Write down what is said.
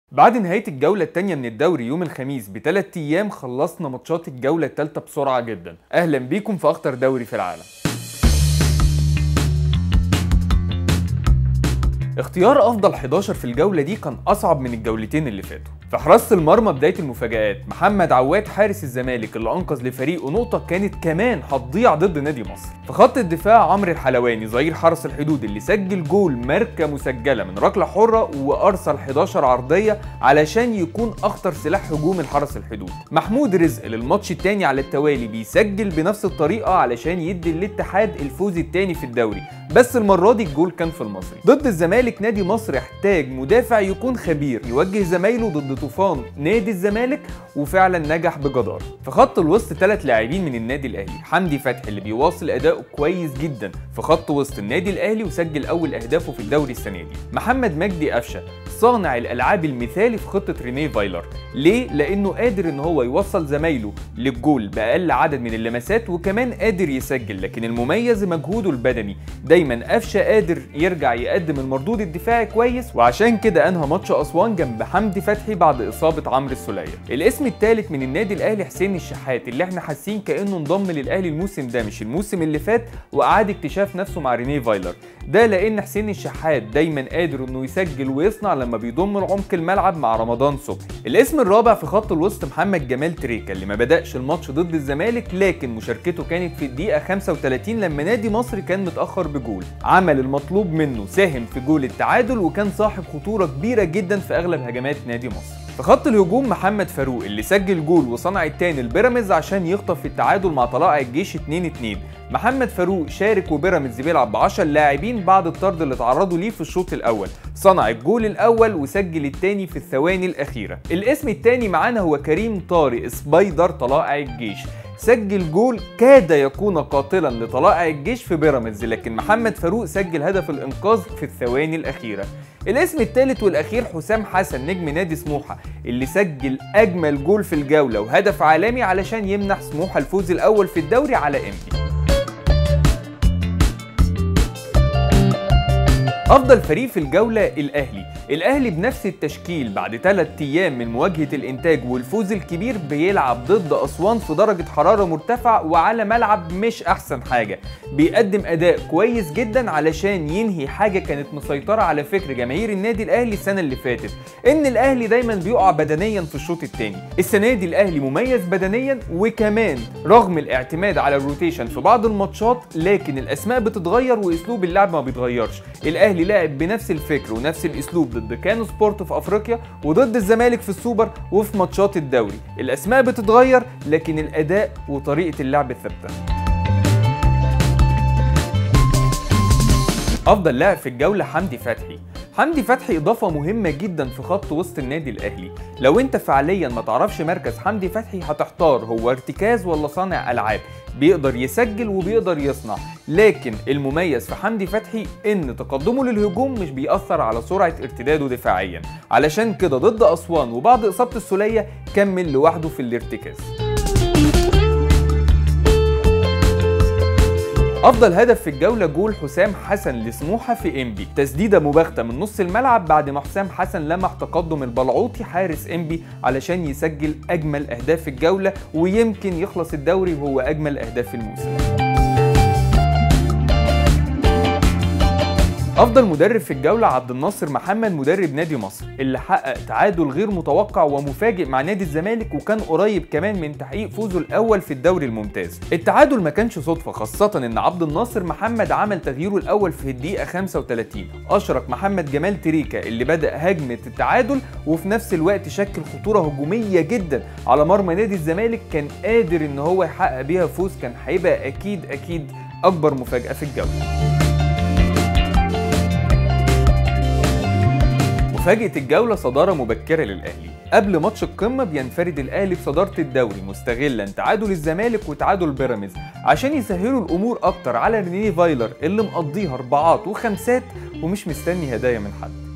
بعد نهاية الجولة التانية من الدوري يوم الخميس بثلاث أيام خلصنا ماتشات الجولة التالتة بسرعة جدا أهلا بيكم في أخطر دوري في العالم اختيار افضل 11 في الجوله دي كان اصعب من الجولتين اللي فاتوا في حراسه المرمى بدايه المفاجات محمد عواد حارس الزمالك اللي انقذ لفريقه نقطه كانت كمان هتضيع ضد نادي مصر في خط الدفاع عمرو الحلواني ظهير حرس الحدود اللي سجل جول ماركه مسجله من ركله حره وارسل 11 عرضيه علشان يكون اخطر سلاح هجوم الحرس الحدود محمود رزق للماتش الثاني على التوالي بيسجل بنفس الطريقه علشان يدي الاتحاد الفوز الثاني في الدوري بس المره دي الجول كان في المصري ضد الزمالك نادي مصر احتاج مدافع يكون خبير يوجه زمايله ضد طوفان نادي الزمالك وفعلا نجح بجدارة في خط الوسط ثلاث لاعبين من النادي الاهلي حمدي فتحي اللي بيواصل اداؤه كويس جدا في خط وسط النادي الاهلي وسجل اول اهدافه في الدوري السنه دي محمد مجدي قفشه صانع الالعاب المثالي في خطه رينيه فايلر ليه لانه قادر ان هو يوصل زمايله للجول باقل عدد من اللمسات وكمان قادر يسجل لكن المميز مجهوده البدني دايما قفشه قادر يرجع يقدم المردود الدفاعي كويس وعشان كده انهى ماتش اسوان جنب حمدي فتحي بعد اصابه عمرو السوليه الاسم الثالث من النادي الاهلي حسين الشحات اللي احنا حاسين كانه انضم للاهلي الموسم ده مش الموسم اللي فات واعاد اكتشاف نفسه مع رينيه فايلر ده لان حسين الشحات دايما قادر انه يسجل ويصنع لما بيضم العمق الملعب مع رمضان صبحي الاسم الرابع في خط الوسط محمد جمال تريكا اللي ما بداش الماتش ضد الزمالك لكن مشاركته كانت في الدقيقه 35 لما نادي مصر كان متاخر بجول عمل المطلوب منه ساهم في جول التعادل وكان صاحب خطوره كبيره جدا في اغلب هجمات نادي مصر في خط الهجوم محمد فاروق اللي سجل جول وصنع التاني البيراميدز عشان يخطف في التعادل مع طلائع الجيش 2-2 محمد فاروق شارك وبيراميدز بيلعب ب 10 لاعبين بعد الطرد اللي تعرضوا ليه في الشوط الاول صنع الجول الاول وسجل التاني في الثواني الاخيره الاسم التاني معانا هو كريم طارق سبايدر طلائع الجيش سجل جول كاد يكون قاتلا لطلائع الجيش في بيراميدز لكن محمد فاروق سجل هدف الانقاذ في الثواني الاخيره الاسم الثالث والاخير حسام حسن نجم نادي سموحه اللي سجل اجمل جول في الجوله وهدف عالمي علشان يمنح سموحه الفوز الاول في الدوري على انبي افضل فريق في الجوله الاهلي الاهلي بنفس التشكيل بعد 3 ايام من مواجهه الانتاج والفوز الكبير بيلعب ضد اسوان في درجه حراره مرتفعه وعلى ملعب مش احسن حاجه بيقدم اداء كويس جدا علشان ينهي حاجه كانت مسيطره على فكر جماهير النادي الاهلي السنه اللي فاتت ان الاهلي دايما بيقع بدنيا في الشوط الثاني السنه دي الاهلي مميز بدنيا وكمان رغم الاعتماد على الروتيشن في بعض الماتشات لكن الاسماء بتتغير واسلوب اللعب ما بيتغيرش الاهلي لعب بنفس الفكر ونفس الاسلوب ضد كانو سبورت في افريقيا وضد الزمالك في السوبر وفي ماتشات الدوري الاسماء بتتغير لكن الاداء وطريقه اللعب ثابته افضل لاعب في الجوله حمدي فتحي حمدي فتحي اضافه مهمه جدا في خط وسط النادي الاهلي لو انت فعليا ما تعرفش مركز حمدي فتحي هتحتار هو ارتكاز ولا صانع العاب بيقدر يسجل وبيقدر يصنع لكن المميز في حمدي فتحي ان تقدمه للهجوم مش بيأثر على سرعة ارتداده دفاعيا علشان كده ضد أسوان وبعد إصابة السولية كمل لوحده في الارتكاز افضل هدف في الجوله جول حسام حسن لسموحه في انبي تسديده مباغته من نص الملعب بعد ما حسام حسن لمح تقدم البلعوطي حارس انبي علشان يسجل اجمل اهداف الجوله ويمكن يخلص الدوري وهو اجمل اهداف الموسم افضل مدرب في الجوله عبد الناصر محمد مدرب نادي مصر اللي حقق تعادل غير متوقع ومفاجئ مع نادي الزمالك وكان قريب كمان من تحقيق فوزه الاول في الدوري الممتاز التعادل ما كانش صدفه خاصه ان عبد الناصر محمد عمل تغييره الاول في الدقيقه 35 اشرك محمد جمال تريكا اللي بدا هجمه التعادل وفي نفس الوقت شكل خطوره هجوميه جدا على مرمى نادي الزمالك كان قادر ان هو يحقق بيها فوز كان هيبقى اكيد اكيد اكبر مفاجاه في الجوله مفاجأة الجولة صدارة مبكرة للأهلي قبل ماتش القمة بينفرد الأهلي بصدارة الدوري مستغلا تعادل الزمالك وتعادل بيراميدز عشان يسهلوا الأمور أكتر على رينيه فايلر اللي مقضيها أربعات وخمسات ومش مستني هدايا من حد